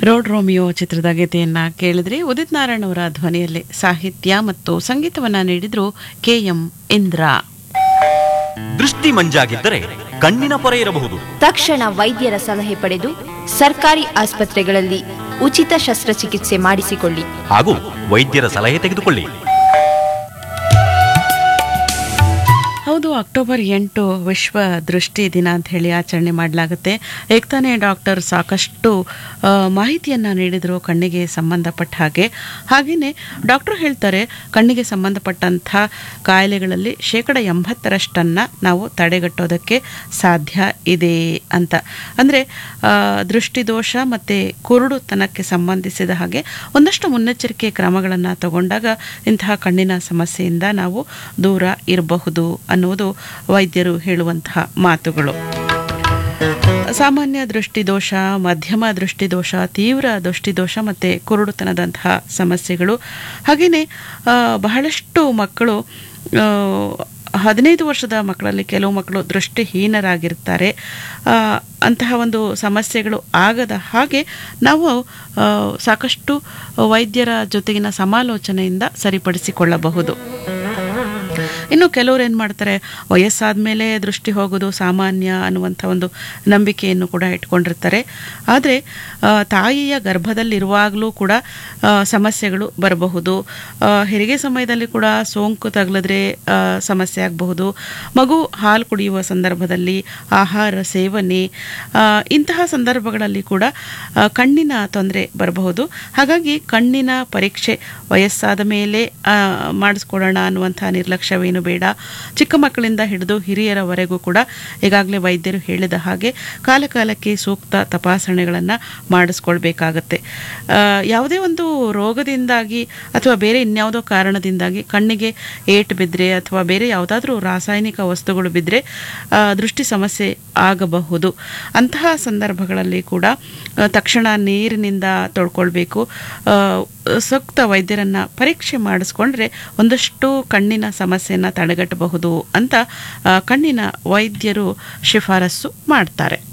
road Romeo ಚಿತ್ರದ ಗೀತೆಯನ್ನ ಕೇಳಿದ್ರೆ ಉದಿತ್ ನಾರಾಯಣ್ ಅವರ ಧ್ವನಿಯಲ್ಲಿ ಸಾಹಿತ್ಯ ಮತ್ತು ಸಂಗೀತವನ್ನ ನೀಡಿದ್ರು ಕೆ ಎಂ ಇಂದ್ರ ದೃಷ್ಟಿ ಮಂಜಾಗಿದ್ದರೆ ಕಣ್ಣಿನ ಪೊರೆ ಇರಬಹುದು ತಕ್ಷಣ ವೈದ್ಯರ ಸಲಹೆ ಪಡೆದು ಸರ್ಕಾರಿ ಆಸ್ಪತ್ರೆಗಳಲ್ಲಿ ಉಚಿತ ಶಸ್ತ್ರಚಿಕಿತ್ಸೆ ಮಾಡಿಸಿಕೊಳ್ಳಿ ಹಾಗೂ ವೈದ್ಯರ ಸಲಹೆ ತೆಗೆದುಕೊಳ್ಳಿ ಹೌದು ಅಕ್ಟೋಬರ್ ಎಂಟು ವಿಶ್ವ ದೃಷ್ಟಿ ದಿನ ಅಂತ ಹೇಳಿ ಆಚರಣೆ ಮಾಡಲಾಗುತ್ತೆ ಈಗ ತಾನೇ ಡಾಕ್ಟರ್ ಸಾಕಷ್ಟು ಆ, ಮಾಹಿತಿಯನ್ನ ನೀಡಿದರು ಕಣ್ಣಿಗೆ ಸಂಬಂಧಪಟ್ಟ ಹಾಗೆ ಹಾಗೆಯೇ ಡಾಕ್ಟರ್ ಹೇಳ್ತಾರೆ ಕಣ್ಣಿಗೆ ಸಂಬಂಧಪಟ್ಟಂಥ ಕಾಯಿಲೆಗಳಲ್ಲಿ ಶೇಕಡ ಎಂಬತ್ತರಷ್ಟನ್ನು ನಾವು ತಡೆಗಟ್ಟೋದಕ್ಕೆ ಸಾಧ್ಯ ಇದೆ ಅಂತ ಅಂದರೆ ದೃಷ್ಟಿದೋಷ ಮತ್ತು ಕುರುಡುತನಕ್ಕೆ ಸಂಬಂಧಿಸಿದ ಹಾಗೆ ಒಂದಷ್ಟು ಮುನ್ನೆಚ್ಚರಿಕೆ ಕ್ರಮಗಳನ್ನು ತಗೊಂಡಾಗ ಇಂತಹ ಕಣ್ಣಿನ ಸಮಸ್ಯೆಯಿಂದ ನಾವು ದೂರ ಇರಬಹುದು ಅನ್ನುವುದು ವೈದ್ಯರು ಹೇಳುವಂತಹ ಮಾತುಗಳು ಸಾಮಾನ್ಯ ದೃಷ್ಟಿದೋಷ ಮಧ್ಯಮ ದೃಷ್ಟಿದೋಷ ತೀವ್ರ ದೃಷ್ಟಿದೋಷ ಮತ್ತು ಕುರುಡುತನದಂತಹ ಸಮಸ್ಯೆಗಳು ಹಾಗೆಯೇ ಆ, ಬಹಳಷ್ಟು ಮಕ್ಕಳು ಆ, ಹದಿನೈದು ವರ್ಷದ ಮಕ್ಕಳಲ್ಲಿ ಕೆಲವು ಮಕ್ಕಳು ದೃಷ್ಟಿಹೀನರಾಗಿರ್ತಾರೆ ಆ, ಅಂತಹ ಒಂದು ಸಮಸ್ಯೆಗಳು ಆಗದ ಹಾಗೆ ನಾವು ಆ, ಸಾಕಷ್ಟು ವೈದ್ಯರ ಜೊತೆಗಿನ ಸಮಾಲೋಚನೆಯಿಂದ ಸರಿಪಡಿಸಿಕೊಳ್ಳಬಹುದು ಇನ್ನು ಕೆಲವರು ಏನು ಮಾಡ್ತಾರೆ ವಯಸ್ಸಾದ ಮೇಲೆ ದೃಷ್ಟಿ ಹೋಗೋದು ಸಾಮಾನ್ಯ ಅನ್ನುವಂಥ ಒಂದು ನಂಬಿಕೆಯನ್ನು ಕೂಡ ಇಟ್ಕೊಂಡಿರ್ತಾರೆ ಆದರೆ ಆ, ತಾಯಿಯ ಗರ್ಭದಲ್ಲಿರುವಾಗಲೂ ಕೂಡ ಆ, ಸಮಸ್ಯೆಗಳು ಬರಬಹುದು ಆ, ಹೆರಿಗೆ ಸಮಯದಲ್ಲಿ ಕೂಡ ಸೋಂಕು ತಗಲಿದ್ರೆ ಆ, ಸಮಸ್ಯೆ ಆಗಬಹುದು ಮಗು ಹಾಲು ಕುಡಿಯುವ ಸಂದರ್ಭದಲ್ಲಿ ಆಹಾರ ಸೇವನೆ ಆ, ಇಂತಹ ಸಂದರ್ಭಗಳಲ್ಲಿ ಕೂಡ ಆ, ಕಣ್ಣಿನ ತೊಂದರೆ ಬರಬಹುದು ಹಾಗಾಗಿ ಕಣ್ಣಿನ ಪರೀಕ್ಷೆ ವಯಸ್ಸಾದ ಮೇಲೆ ಆ, ಮಾಡಿಸ್ಕೊಳ್ಳೋಣ ಅನ್ನುವಂಥ ನಿರ್ಲಕ್ಷ್ಯವೇನು ಬೇಡ ಚಿಕ್ಕ ಮಕ್ಕಳಿಂದ ಹಿಡಿದು ಹಿರಿಯರವರೆಗೂ ಕೂಡ ಈಗಾಗಲೇ ವೈದ್ಯರು ಹೇಳಿದ ಹಾಗೆ ಕಾಲ ಕಾಲಕ್ಕೆ ಸೂಕ್ತ ತಪಾಸಣೆಗಳನ್ನು ಮಾಡಿಸ್ಕೊಳ್ಬೇಕಾಗತ್ತೆ ಆ, ಯಾವುದೇ ಒಂದು ರೋಗದಿಂದಾಗಿ ಅಥವಾ ಬೇರೆ ಇನ್ಯಾವುದೋ ಕಾರಣದಿಂದಾಗಿ ಕಣ್ಣಿಗೆ ಏಟು ಬಿದ್ದರೆ ಅಥವಾ ಬೇರೆ ಯಾವುದಾದ್ರೂ ರಾಸಾಯನಿಕ ವಸ್ತುಗಳು ಬಿದ್ದರೆ ದೃಷ್ಟಿ ಸಮಸ್ಯೆ ಆಗಬಹುದು ಅಂತಹ ಸಂದರ್ಭಗಳಲ್ಲಿ ಕೂಡ ಆ, ತಕ್ಷಣ ನೀರಿನಿಂದ ತೊಳ್ಕೊಳ್ಬೇಕು ಆ, ಸೂಕ್ತ ವೈದ್ಯರನ್ನ ಪರೀಕ್ಷೆ ಮಾಡಿಸ್ಕೊಂಡ್ರೆ ಒಂದಷ್ಟು ಕಣ್ಣಿನ ಸಮಸ್ಯೆಯನ್ನು ತಡೆಗಟ್ಟಬಹುದು ಅಂತ ಆ, ಕಣ್ಣಿನ ವೈದ್ಯರು ಶಿಫಾರಸು ಮಾಡ್ತಾರೆ